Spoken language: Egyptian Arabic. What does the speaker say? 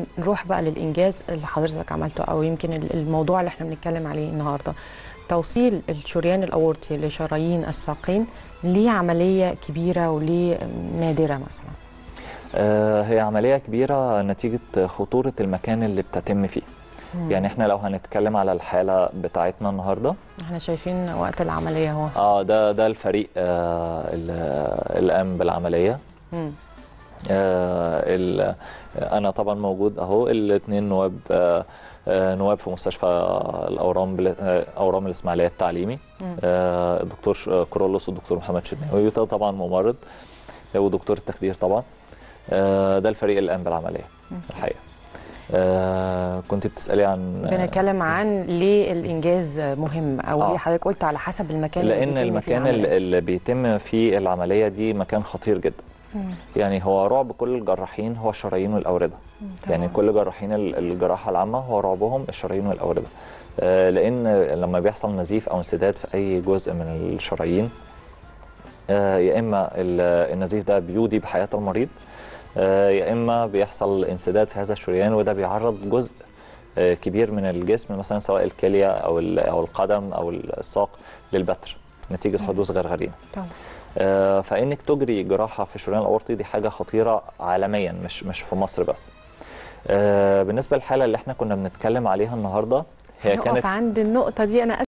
نروح بقى للانجاز اللي حضرتك عملته او يمكن ال- الموضوع اللي احنا بنتكلم عليه النهارده توصيل الشريان الاورطي لشرايين الساقين ليه عمليه كبيره وليه نادره مثلا آه، هي عملية كبيرة نتيجة خطورة المكان اللي بتتم فيه يعني احنا لو هنتكلم على الحالة بتاعتنا النهاردة احنا شايفين وقت العمليه اهو اه ده ده الفريق آه ال- اللي قام بالعملية مم. آه ال- انا طبعا موجود اهو الاثنين نواب آه آه، نواب في مستشفى الاورام بل- آه، اورام الاسماعيليه التعليمي مم. آه، الدكتور ش- كرولوس والدكتور محمد شناوي وده طبعا ممرض ودكتور التخدير طبعا آه، ده الفريق اللي قام بالعمليه مم. الحقيقه آه، كنت بتسالي عن بنتكلم عن ليه الانجاز مهم او آه. ليه حضرتك قلت على حسب المكان اللي لان بيتم فيه المكان العملية. اللي اللي بيتم فيه العمليه دي مكان خطير جدا مم. يعني هو رعب كل الجراحين هو الشرايين والاورده يعني طبعاً. كل جراحين ال- الجراحه العامه هو رعبهم الشرايين والاورده آه، لان لما بيحصل نزيف او انسداد في اي جزء من الشرايين آه، يا اما ال- النزيف ده بيودي بحياه المريض آه، يا اما بيحصل انسداد في هذا الشريان وده بيعرض جزء آه، كبير من الجسم مثلا سواء الكليه او ال- او القدم او الساق للبتر نتيجه حدوث غرغرين طبعاً. آه، فانك تجري جراحه في الشريان الاورطي دي حاجه خطيره عالميا مش مش في مصر بس آه، بالنسبه للحاله اللي احنا كنا بنتكلم عليها النهارده هي نقف كانت عند النقطه دي انا